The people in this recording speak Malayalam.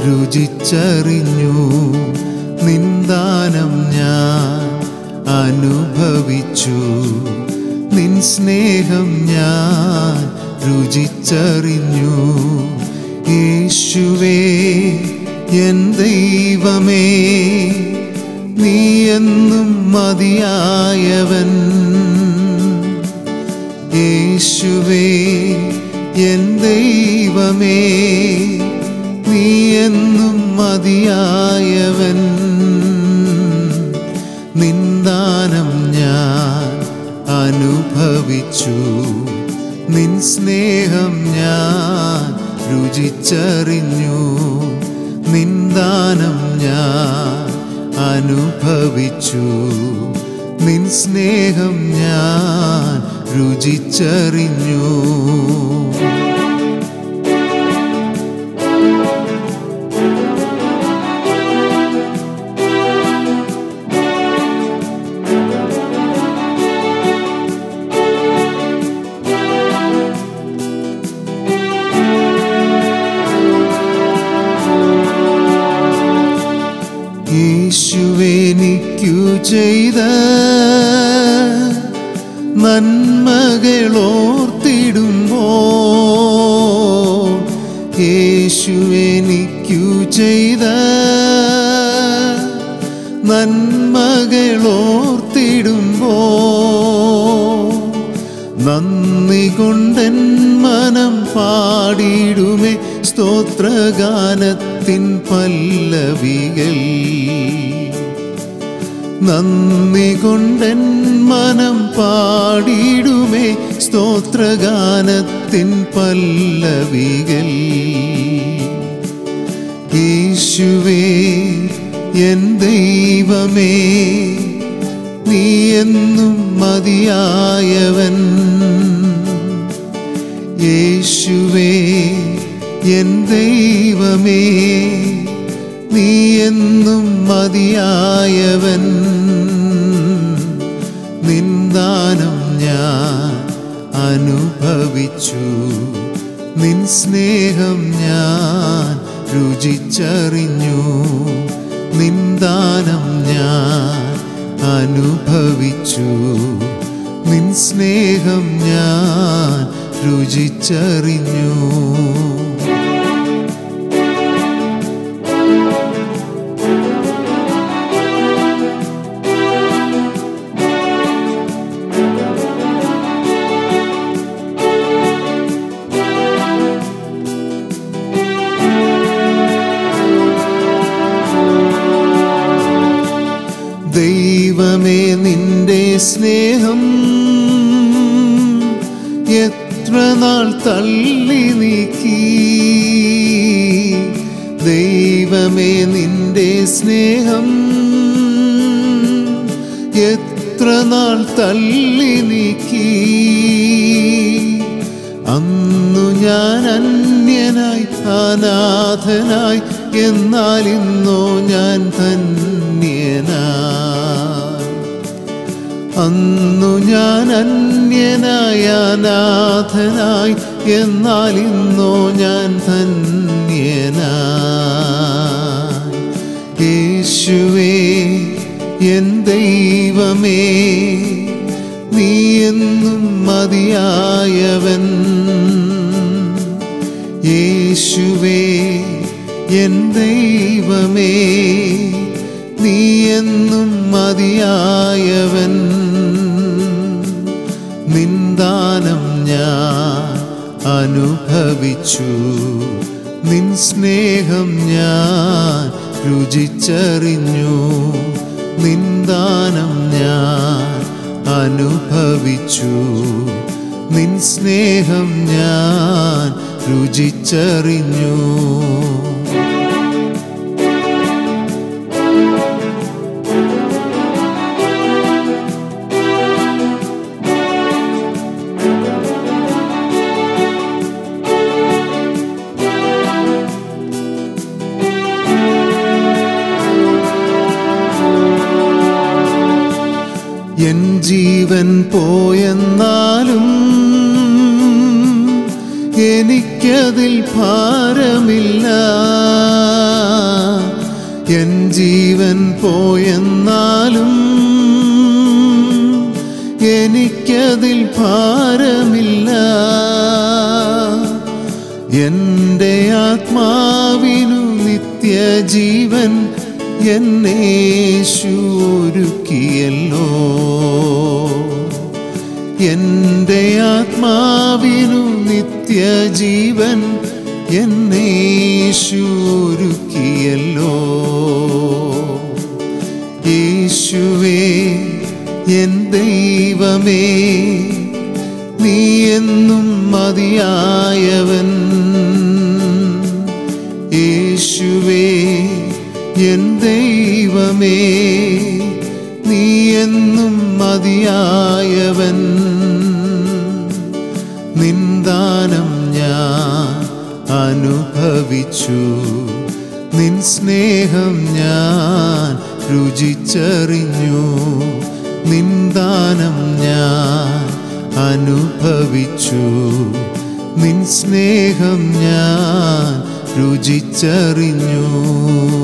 രുചിച്ചറിഞ്ഞു നിന്ദാനം ഞാൻ അനുഭവിച്ചു നിൻ സ്നേഹം ഞാൻ രുചിച്ചറിഞ്ഞു യേശുവേ എൻ ദൈവമേ നീ എന്നും മതിയായവൻ യേശുവേ എൻ ദൈവമേ നീ എന്നും മതിയായവൻ നിന്ദാനം ഞാൻ അനുഭവിച്ചു നിൻ സ്നേഹം ഞാൻ രുചിച്ചറിഞ്ഞു നിന്ദാനം ഞാൻ അനുഭവിച്ചു നിൻ സ്നേഹം ഞാൻ രുചിച്ചറിഞ്ഞു യേശുവെനിക്കു ചെയ്ത നന്മകളോർത്തിടുമ്പോ യേശുവെനിക്കു ചെയ്ത നന്മകളോർത്തിടുമ്പോ നന്ദി കൊണ്ടൻ മനം പാടിടുമേ സ്തോത്രഗാനത്തിൻ പല്ലവികൾ നന്ദി കൊണ്ടൻ മനം പാടിടുമേ സ്തോത്രഗാനത്തിൻ പല്ലവികൾ യേശുവേ എൻ ദൈവമേ നീ എന്നും മതിയായവൻ യേശുവേ എൻ ദൈവമേ നീ എന്നും മതിയായവൻ നിന്ദാനം ഞാൻ അനുഭവിച്ചു നിൻ സ്നേഹം ഞാൻ രുചിച്ചറിഞ്ഞു നിന്ദാനം ഞാൻ അനുഭവിച്ചു നിൻ സ്നേഹം ഞാൻ രുചിച്ചറിഞ്ഞു ദൈവമേ നിന്റെ സ്നേഹം എത്ര നാൾ തള്ളി നീക്കി ദൈവമേ നിന്റെ സ്നേഹം എത്ര നാൾ തള്ളി നീക്കി അന്നു ഞാൻ അന്യനായി അനാഥനായി എന്നാൽ ഇന്നോ ഞാൻ ധന്യനായി അന്നു ഞാൻ അന്യനായ അനാഥനായി എന്നാൽ ഇന്നോ ഞാൻ ധന്യനായി യേശുവേ എൻ ദൈവമേ നീ എന്നും മതിയായവൻ യേശുവേ എൻ ദൈവമേ നീ എന്നും മതിയായവൻ നിന്ദാനം ഞാൻ അനുഭവിച്ചു നിൻ സ്നേഹം ഞാൻ രുചിച്ചറിഞ്ഞു നിന്ദാനം ഞാൻ അനുഭവിച്ചു നിൻ സ്നേഹം ഞാൻ രുചിച്ചറിഞ്ഞു എൻ ജീവൻ പോയെന്നാലും എനിക്കതിൽ ഭാരമില്ല എൻ ജീവൻ പോയെന്നാലും എനിക്കതിൽ ഭാരമില്ല എൻ്റെ ആത്മാവിനു നിത്യജീവൻ എന്നേശു ഒരുക്കിയല്ലോ എൻ്റെ ആത്മാവിനു നിത്യജീവൻ എന്നേശു ഒരുക്കിയല്ലോ യേശുവേ എൻ ദൈവമേ നീ എന്നും മതിയായവൻ യേശുവേ എൻ ദൈവമേ നീ എന്നും മതിയായവൻ നിന്ദാനം ഞാൻ അനുഭവിച്ചു നിൻ സ്നേഹം ഞാൻ രുചിച്ചറിഞ്ഞു നിന്ദാനം ഞാൻ അനുഭവിച്ചു നിൻ സ്നേഹം ഞാൻ രുചിച്ചറിഞ്ഞു